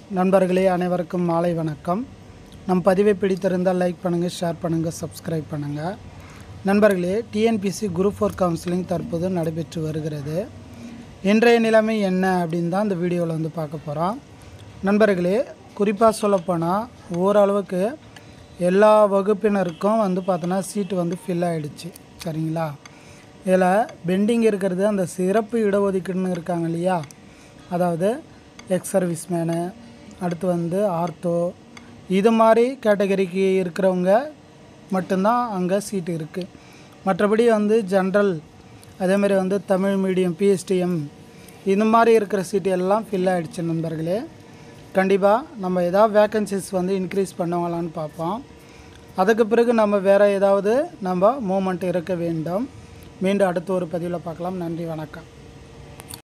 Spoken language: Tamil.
நண்பர்களே அனைவருக்கும் மாலை வணக்கம் நம் பதிவை பிடித்திருந்தால் லைக் பண்ணுங்கள் ஷேர் பண்ணுங்கள் சப்ஸ்கிரைப் பண்ணுங்கள் நண்பர்களே டிஎன்பிசி குரூப் ஃபோர் கவுன்சிலிங் தற்போது நடைபெற்று வருகிறது இன்றைய நிலைமை என்ன அப்படின்னு தான் இந்த வீடியோவில் வந்து பார்க்க போகிறோம் நண்பர்களே குறிப்பாக சொல்லப்போனால் ஓரளவுக்கு எல்லா வகுப்பினருக்கும் வந்து பார்த்தோன்னா சீட்டு வந்து ஃபில் ஆகிடுச்சு சரிங்களா இதில் பெண்டிங் இருக்கிறது அந்த சிறப்பு இடஒதுக்கீடுன்னு இருக்காங்க இல்லையா அதாவது எக்ஸ் சர்வீஸ் மேனு அடுத்து வந்து ஆர்த்தோ இது மாதிரி கேட்டகரிக்கு இருக்கிறவங்க மட்டும்தான் அங்கே சீட்டு இருக்குது மற்றபடி வந்து ஜென்ரல் அதேமாதிரி வந்து தமிழ் மீடியம் பிஎஸ்டிஎம் இந்த மாதிரி இருக்கிற சீட்டு எல்லாம் ஃபில் ஆகிடுச்சு நண்பர்களே கண்டிப்பாக நம்ம ஏதாவது வேக்கன்சிஸ் வந்து இன்க்ரீஸ் பண்ணுவாங்களான்னு பார்ப்போம் அதுக்கு பிறகு நம்ம வேறு ஏதாவது நம்ம மூமெண்ட் இருக்க வேண்டும் மீண்டும் அடுத்த ஒரு பதிவில் பார்க்கலாம் நன்றி வணக்கம்